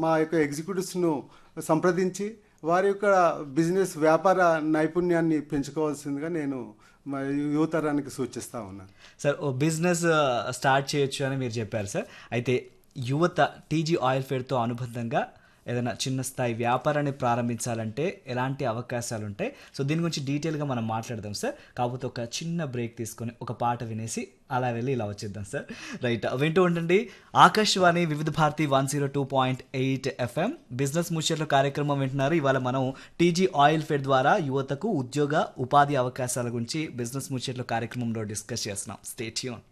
మా యొక్క ఎగ్జిక్యూటివ్స్ను సంప్రదించి వారి యొక్క బిజినెస్ వ్యాపార నైపుణ్యాన్ని పెంచుకోవాల్సిందిగా నేను మా యువతరానికి సూచిస్తా ఉన్నాను సార్ ఓ బిజినెస్ ఆ, స్టార్ట్ చేయొచ్చు అని మీరు చెప్పారు సార్ అయితే యువత టీజీ ఆయిల్ ఫేర్తో అనుబంధంగా ఏదైనా చిన్న స్థాయి వ్యాపారాన్ని ప్రారంభించాలంటే ఎలాంటి అవకాశాలు ఉంటాయి సో దీని గురించి డీటెయిల్గా మనం మాట్లాడదాం సార్ కాకపోతే ఒక చిన్న బ్రేక్ తీసుకొని ఒక పాట వినేసి అలా వెళ్ళి ఇలా వచ్చేద్దాం సార్ రైట్ వింటూ ఉండండి Akashvani Vividh Bharati one zero two point eight FM business ముచ్చట్లు కార్యక్రమం వింటున్నారు ఇవాళ మనం టీజీ ఆయిల్ ఫెడ్ ద్వారా యువతకు ఉద్యోగ ఉపాధి అవకాశాల గురించి బిజినెస్ ముచ్చట్లు కార్యక్రమంలో డిస్కస్ చేస్తున్నాం స్టేట్యూన్